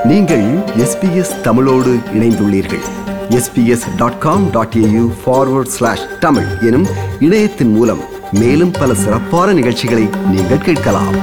நீங்கள் எஸ்பிஎஸ் தமிழோடு இணைந்துள்ளீர்கள் SBS dot com dot AU forward slash Tamil எனும் இணையத்தின் மூலம் மேலும் பல சிறப்பான நிகழ்ச்சிகளை நீங்கள் கேட்கலாம்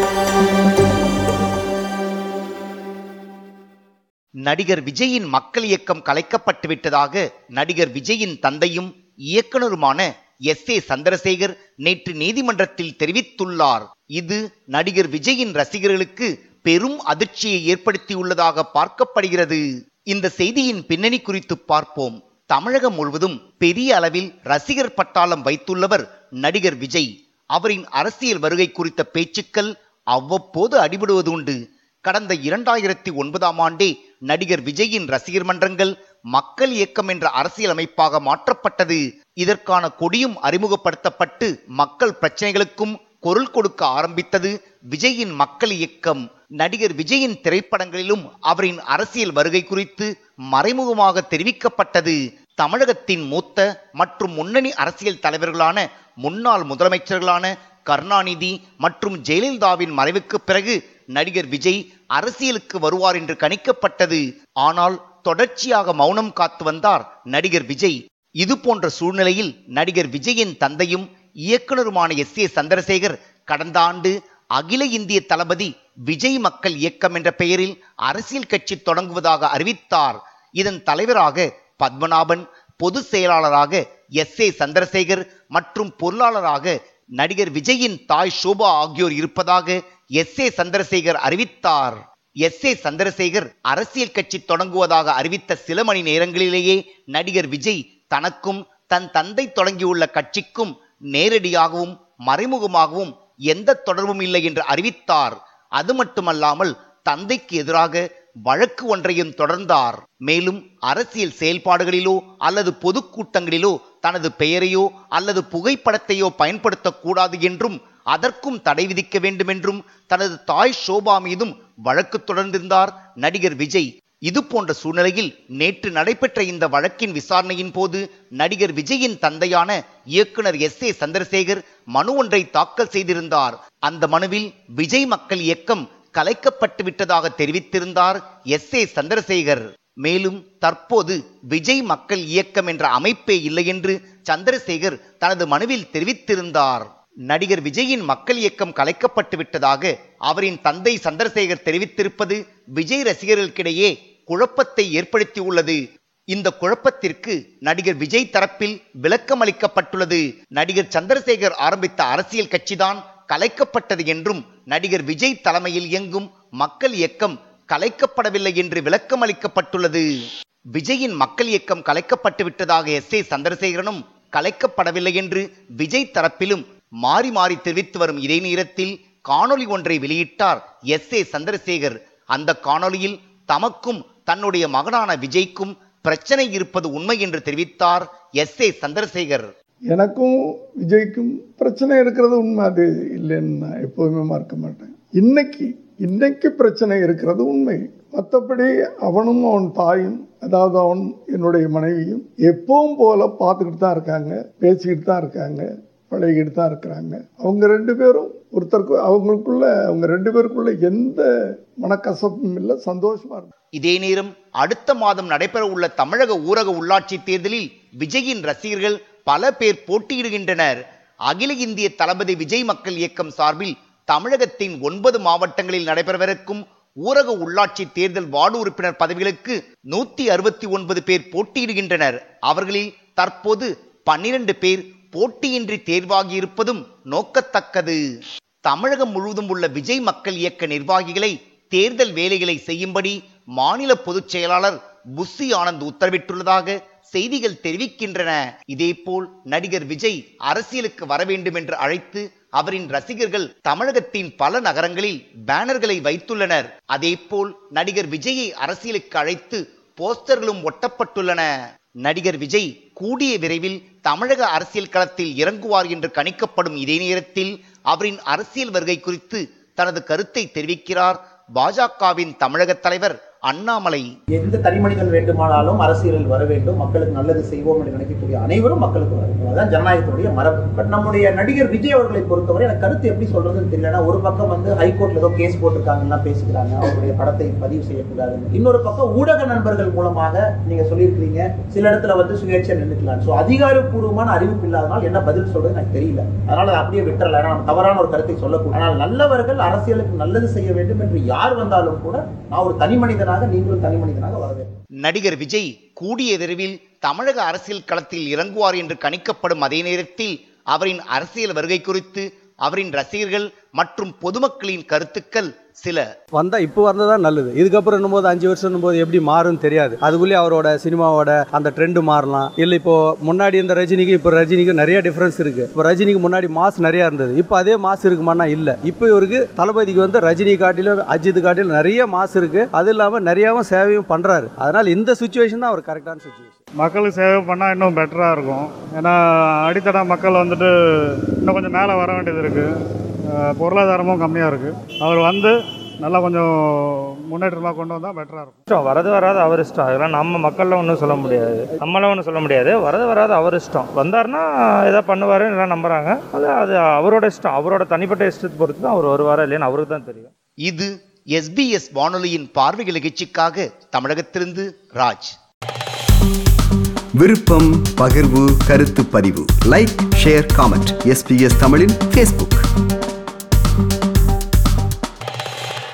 நடிகர் விஜயின் மக்கள் இயக்கம் கலைக்கப்பட்டு விட்டதாக நடிகர் விஜயின் தந்தையும் இயக்குனருமான எஸ் ஏ சந்திரசேகர் நேற்று நீதிமன்றத்தில் தெரிவித்துள்ளார் இது நடிகர் விஜயின் ரசிகர்களுக்கு பெரும் அதிர்ச்சியை ஏற்படுத்தியுள்ளதாக பார்க்கப்படுகிறது இந்த செய்தியின் பின்னணி குறித்து பார்ப்போம் தமிழகம் முழுவதும் பெரிய அளவில் ரசிகர் பட்டாளம் வைத்துள்ளவர் நடிகர் விஜய் அவரின் அரசியல் வருகை குறித்த பேச்சுக்கள் அவ்வப்போது அடிபடுவது உண்டு கடந்த இரண்டாயிரத்தி ஒன்பதாம் ஆண்டே நடிகர் விஜயின் ரசிகர் மன்றங்கள் மக்கள் இயக்கம் என்ற அரசியல் அமைப்பாக மாற்றப்பட்டது இதற்கான கொடியும் அறிமுகப்படுத்தப்பட்டு மக்கள் பிரச்சனைகளுக்கும் குரல் கொடுக்க ஆரம்பித்தது விஜயின் மக்கள் இயக்கம் நடிகர் விஜயின் திரைப்படங்களிலும் அவரின் அரசியல் வருகை குறித்து மறைமுகமாக தெரிவிக்கப்பட்டது தமிழகத்தின் மூத்த மற்றும் முன்னணி அரசியல் தலைவர்களான முன்னாள் முதலமைச்சர்களான கருணாநிதி மற்றும் ஜெயலலிதாவின் மறைவுக்கு பிறகு நடிகர் விஜய் அரசியலுக்கு வருவார் என்று கணிக்கப்பட்டது ஆனால் தொடர்ச்சியாக மௌனம் காத்து வந்தார் நடிகர் விஜய் இது போன்ற சூழ்நிலையில் நடிகர் விஜயின் தந்தையும் இயக்குனருமான எஸ் ஏ சந்திரசேகர் கடந்த ஆண்டு அகில இந்திய தளபதி விஜய் மக்கள் இயக்கம் என்ற பெயரில் அரசியல் கட்சி தொடங்குவதாக அறிவித்தார் இதன் தலைவராக பத்மநாபன் பொதுச் செயலாளராக எஸ் ஏ சந்திரசேகர் மற்றும் பொருளாளராக நடிகர் விஜயின் தாய் சோபா ஆகியோர் இருப்பதாக எஸ் ஏ சந்திரசேகர் அறிவித்தார் எஸ் ஏ சந்திரசேகர் அரசியல் கட்சி தொடங்குவதாக அறிவித்த சில மணி நேரங்களிலேயே நடிகர் விஜய் தனக்கும் தன் தந்தை தொடங்கியுள்ள கட்சிக்கும் நேரடியாகவும் மறைமுகமாகவும் எந்த தொடர்பும் இல்லை என்று அறிவித்தார் அது மட்டுமல்லாமல் தந்தைக்கு எதிராக வழக்கு ஒன்றையும் தொடர்ந்தார் மேலும் அரசியல் செயல்பாடுகளிலோ அல்லது பொதுக்கூட்டங்களிலோ தனது பெயரையோ அல்லது புகைப்படத்தையோ பயன்படுத்தக்கூடாது என்றும் அதற்கும் தடை விதிக்க வேண்டுமென்றும் தனது தாய் ஷோபா மீதும் வழக்கு தொடர்ந்திருந்தார் நடிகர் விஜய் இது போன்ற சூழ்நிலையில் நேற்று நடைபெற்ற இந்த வழக்கின் விசாரணையின் போது நடிகர் விஜயின் தந்தையான இயக்குனர் எஸ் ஏ சந்திரசேகர் மனு ஒன்றை தாக்கல் செய்திருந்தார் அந்த மனுவில் விஜய் மக்கள் இயக்கம் கலைக்கப்பட்டு விட்டதாக தெரிவித்திருந்தார் எஸ் ஏ சந்திரசேகர் மேலும் தற்போது விஜய் மக்கள் இயக்கம் என்ற அமைப்பே இல்லை என்று சந்திரசேகர் தனது மனுவில் தெரிவித்திருந்தார் நடிகர் விஜயின் மக்கள் இயக்கம் கலைக்கப்பட்டு விட்டதாக அவரின் தந்தை சந்திரசேகர் தெரிவித்திருப்பது விஜய் ரசிகர்களுக்கிடையே குழப்பத்தை ஏற்படுத்தியுள்ளது இந்த குழப்பத்திற்கு நடிகர் விஜய் தரப்பில் விளக்கம் அளிக்கப்பட்டுள்ளது நடிகர் சந்திரசேகர் ஆரம்பித்த அரசியல் கட்சிதான் கலைக்கப்பட்டது என்றும் நடிகர் விஜய் தலைமையில் இயங்கும் மக்கள் இயக்கம் கலைக்கப்படவில்லை என்று விளக்கம் அளிக்கப்பட்டுள்ளது விஜயின் மக்கள் இயக்கம் கலைக்கப்பட்டு விட்டதாக எஸ் ஏ சந்திரசேகரனும் கலைக்கப்படவில்லை என்று விஜய் தரப்பிலும் மாறி மாறி தெரிவித்து வரும் இதே நேரத்தில் காணொளி ஒன்றை வெளியிட்டார் எஸ் ஏ சந்திரசேகர் அந்த காணொளியில் தமக்கும் தன்னுடைய மகனான விஜய்க்கும் பிரச்சனை இருப்பது உண்மை என்று தெரிவித்தார் எஸ் ஏ சந்திரசேகர் எனக்கும் விஜய்க்கும் பிரச்சனை இருக்கிறது உண்மை அது இல்லைன்னு நான் எப்போதுமே மறக்க மாட்டேன் இன்னைக்கு இன்னைக்கு பிரச்சனை இருக்கிறது உண்மை மற்றபடி அவனும் அவன் தாயும் அதாவது அவன் என்னுடைய மனைவியும் எப்பவும் போல பார்த்துக்கிட்டு தான் இருக்காங்க பேசிக்கிட்டு தான் இருக்காங்க பழகிட்டு தான் இருக்கிறாங்க அவங்க ரெண்டு பேரும் ஒருத்தருக்கு அவங்களுக்குள்ள அவங்க ரெண்டு பேருக்குள்ள எந்த மனக்கசப்பும் இல்லை சந்தோஷமா இருக்கு இதே நேரம் அடுத்த மாதம் நடைபெற உள்ள தமிழக ஊரக உள்ளாட்சி தேர்தலில் விஜயின் ரசிகர்கள் பல பேர் போட்டியிடுகின்றனர் அகில இந்திய தளபதி விஜய் மக்கள் இயக்கம் சார்பில் தமிழகத்தின் ஒன்பது மாவட்டங்களில் நடைபெறவிருக்கும் ஊரக உள்ளாட்சி தேர்தல் வார்டு உறுப்பினர் பதவிகளுக்கு நூத்தி அறுபத்தி ஒன்பது பேர் போட்டியிடுகின்றனர் அவர்களில் தற்போது பன்னிரண்டு பேர் போட்டியின்றி தேர்வாகி இருப்பதும் நோக்கத்தக்கது தமிழகம் முழுவதும் உள்ள விஜய் மக்கள் இயக்க நிர்வாகிகளை தேர்தல் வேலைகளை செய்யும்படி மாநில பொதுச் செயலாளர் புஸ்ஸி ஆனந்த் உத்தரவிட்டுள்ளதாக செய்திகள் தெரிவிக்கின்றன இதேபோல் நடிகர் விஜய் அரசியலுக்கு வர வேண்டும் என்று அழைத்து அவரின் ரசிகர்கள் தமிழகத்தின் பல நகரங்களில் பேனர்களை வைத்துள்ளனர் அதேபோல் நடிகர் விஜயை அரசியலுக்கு அழைத்து போஸ்டர்களும் ஒட்டப்பட்டுள்ளன நடிகர் விஜய் கூடிய விரைவில் தமிழக அரசியல் களத்தில் இறங்குவார் என்று கணிக்கப்படும் இதே நேரத்தில் அவரின் அரசியல் வருகை குறித்து தனது கருத்தை தெரிவிக்கிறார் பாஜகவின் தமிழக தலைவர் அண்ணாமலை எந்த தனி மனிதன் வேண்டுமானாலும் அரசியலில் வர வேண்டும் மக்களுக்கு நல்லது செய்வோம் என்று நினைக்கக்கூடிய அனைவரும் மக்களுக்கு வர வேண்டும் அதான் ஜனநாயகத்துடைய மரபு பட் நம்முடைய நடிகர் விஜய் அவர்களை பொறுத்தவரை எனக்கு கருத்து எப்படி சொல்றதுன்னு தெரியல ஏன்னா ஒரு பக்கம் வந்து ஹைகோர்ட்ல ஏதோ கேஸ் போட்டிருக்காங்கன்னா பேசிக்கிறாங்க அவருடைய படத்தை பதிவு செய்யக்கூடாது இன்னொரு பக்கம் ஊடக நண்பர்கள் மூலமாக நீங்க சொல்லியிருக்கிறீங்க சில இடத்துல வந்து சுயேட்சை நின்றுக்கலாம் ஸோ அதிகாரப்பூர்வமான அறிவிப்பு இல்லாதனால் என்ன பதில் சொல்றது எனக்கு தெரியல அதனால அதை அப்படியே விட்டுறல ஏன்னா நம்ம தவறான ஒரு கருத்தை சொல்லக்கூடாது ஆனால் நல்லவர்கள் அரசியலுக்கு நல்லது செய்ய வேண்டும் என்று யார் வந்தாலும் கூட நான் ஒரு தனி மனிதனாக நீங்களும் தனி மனிதனாக வர வேண்டும் நடிகர் விஜய் கூடிய விரைவில் தமிழக அரசியல் களத்தில் இறங்குவார் என்று கணிக்கப்படும் அதே நேரத்தில் அவரின் அரசியல் வருகை குறித்து அவரின் ரசிகர்கள் மற்றும் பொதுமக்களின் கருத்துக்கள் சில வந்தா இப்போ வந்ததா நல்லது இதுக்கப்புறம் என்னும்போது அஞ்சு வருஷம் போது எப்படி மாறும்னு தெரியாது அதுக்குள்ளேயே அவரோட சினிமாவோட அந்த ட்ரெண்டு மாறலாம் இல்லை இப்போ முன்னாடி இருந்த ரஜினிக்கு இப்போ ரஜினிக்கு நிறைய டிஃபரன்ஸ் இருக்கு இப்போ ரஜினிக்கு முன்னாடி மாஸ் நிறைய இருந்தது இப்போ அதே மாஸ் இருக்குமானா இல்லை இப்போ இவருக்கு தளபதிக்கு வந்து ரஜினி காட்டிலும் அஜித் காட்டிலும் நிறைய மாஸ் இருக்கு அது இல்லாமல் நிறையாவும் சேவையும் பண்றாரு அதனால இந்த சுச்சுவேஷன் தான் அவர் கரெக்டான சுச்சுவேஷன் மக்களுக்கு சேவை பண்ணால் இன்னும் பெட்டராக இருக்கும் ஏன்னா அடித்தட மக்கள் வந்துட்டு இன்னும் கொஞ்சம் மேலே வர வேண்டியது இருக்குது பொருளாதாரமும் கம்மியாக இருக்குது அவர் வந்து நல்லா கொஞ்சம் முன்னேற்றமாக கொண்டு வந்தால் பெட்டராக இருக்கும் இஷ்டம் வரது வராது அவர் இஷ்டம் அதெல்லாம் நம்ம மக்கள்லாம் ஒன்றும் சொல்ல முடியாது நம்மளாம் ஒன்றும் சொல்ல முடியாது வரது வராது அவர் இஷ்டம் வந்தாருன்னா எதாவது பண்ணுவார் எல்லாம் நம்புறாங்க அது அது அவரோட இஷ்டம் அவரோட தனிப்பட்ட இஷ்டத்தை பொறுத்து தான் அவர் வருவாரா இல்லையான்னு அவருக்கு தான் தெரியும் இது எஸ்பிஎஸ் வானொலியின் பார்வை நிகழ்ச்சிக்காக தமிழகத்திலிருந்து ராஜ் விருப்பம் பகிர்வு கருத்து பதிவு லைக் ஷேர் காமெண்ட் எஸ்பிஎஸ் தமிழின் ஃபேஸ்புக்